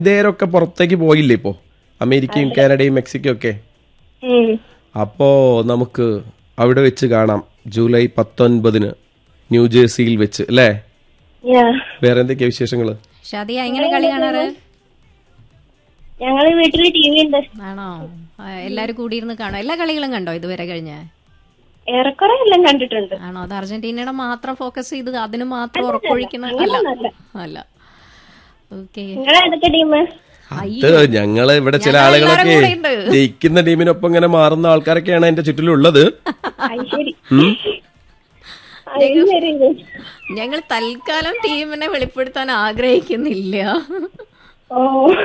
ഇതേരൊക്കെ പുറത്തേക്ക് പോയില്ലേ ഇപ്പോ അമേരിക്കയും കാനഡയും മെക്സിക്കോ ഒക്കെ ഉം. അപ്പോ നമുക്ക് അവിടെ വെച്ച് കാണാം ജൂലൈ പത്തൊൻപതിന് ന്യൂജേഴ്സിയിൽ വെച്ച് അല്ലേ Yeah. വേറെ എന്തൊക്കെയാ വിശേഷങ്ങള് ഷാദിയ എങ്ങനെ കളി കാണാറ് ഞങ്ങള് വീട്ടില് ടി വി ഉണ്ട് ആണോ ആ, എല്ലാരും കൂടിയിരുന്ന് കാണോ എല്ലാ കളികളും കണ്ടോ ഇതുവരെ കഴിഞ്ഞ ഏറെക്കുറെ എല്ലാം കണ്ടിട്ടുണ്ട് ആണോ അത് അർജന്റീനയുടെ മാത്രം ഫോക്കസ് ചെയ്ത് അതിന് മാത്രം ഉറപ്പൊഴിക്കുന്ന അല്ല അങ്ങനെയൊന്നല്ല. അല്ല ഓക്കെ നിങ്ങളെ ഏതൊക്കെ ടീം അത് ഞങ്ങള് ഇവിടെ ചില ഞങ്ങൾ ആളുകളൊക്കെ എല്ലാവരും കൂടെ ഉണ്ട്. ജയിക്കുന്ന ടീമിനൊപ്പം ഇങ്ങനെ മാറുന്ന ആൾക്കാരൊക്കെയാണ് എന്റെ ചുറ്റിലുള്ളത് അത് ശരി ഉം. അത് ശരി ഞങ്ങൾ തൽക്കാലം ടീമിനെ വെളിപ്പെടുത്താൻ ആഗ്രഹിക്കുന്നില്ല ഓ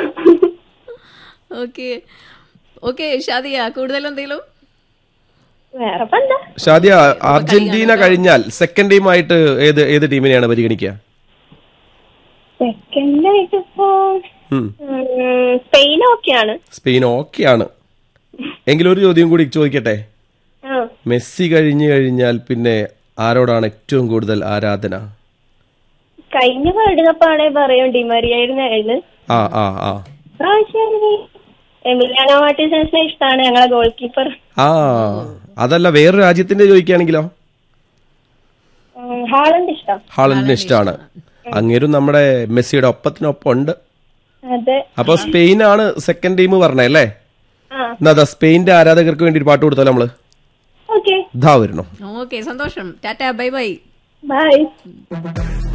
ഓക്കെ ഓക്കെ ഷാദിയ കൂടുതൽ എന്തെങ്കിലും വേറെ ഇപ്പൊ എന്താ ഷാദിയ അർജന്റീന കഴിഞ്ഞാൽ സെക്കൻഡ് ടീമായിട്ട് ഏത് ഏത് ടീമിനെയാണ് പരിഗണിക്കുക സെക്കൻഡ് ആയിട്ട് ഇപ്പോ ഉം. ഉം, സ്പെയിൻ ഓക്കെയാണ് സ്പെയിൻ ഓക്കെയാണ് എങ്കിലും ഒരു ചോദ്യം കൂടി ചോദിക്കട്ടെ ആ മെസ്സി കഴിഞ്ഞു കഴിഞ്ഞാൽ പിന്നെ ആരോടാണ് ഏറ്റവും കൂടുതൽ ആരാധന കഴിഞ്ഞ വേൾഡ് കപ്പ് ആണെ പറയും ഡിമറിയായിരുന്നായിരുന്നു ആ ആ ആ പ്രാവശ്യം എമിലിയാനോ മാർട്ടിൻസിനെ ഇഷ്ടമാണ് ഞങ്ങളെ ഗോൾ കീപ്പർ ആ അതല്ല വേറെ രാജ്യത്തിന്റെ ചോദിക്കുകയാണെങ്കിലോ ഹാളണ്ട് ഇഷ്ടം ഹാളണ്ടിന് ഇഷ്ടമാണ് അങ്ങേരും നമ്മുടെ മെസ്സിയുടെ ഒപ്പത്തിനൊപ്പം ഉണ്ട് അതെ അപ്പൊ സ്പെയിനാണ് സെക്കൻഡ് ടീം പറഞ്ഞേ അല്ലേ ആ എന്നാ അതാ സ്പെയിന്റെ ആരാധകർക്ക് വേണ്ടി ഒരു പാട്ട് കൊടുത്താലോ നമ്മള് ഓക്കെ ഇതാ വരണോ ഓക്കെ സന്തോഷം ടാറ്റ ബൈ ബൈ ബൈ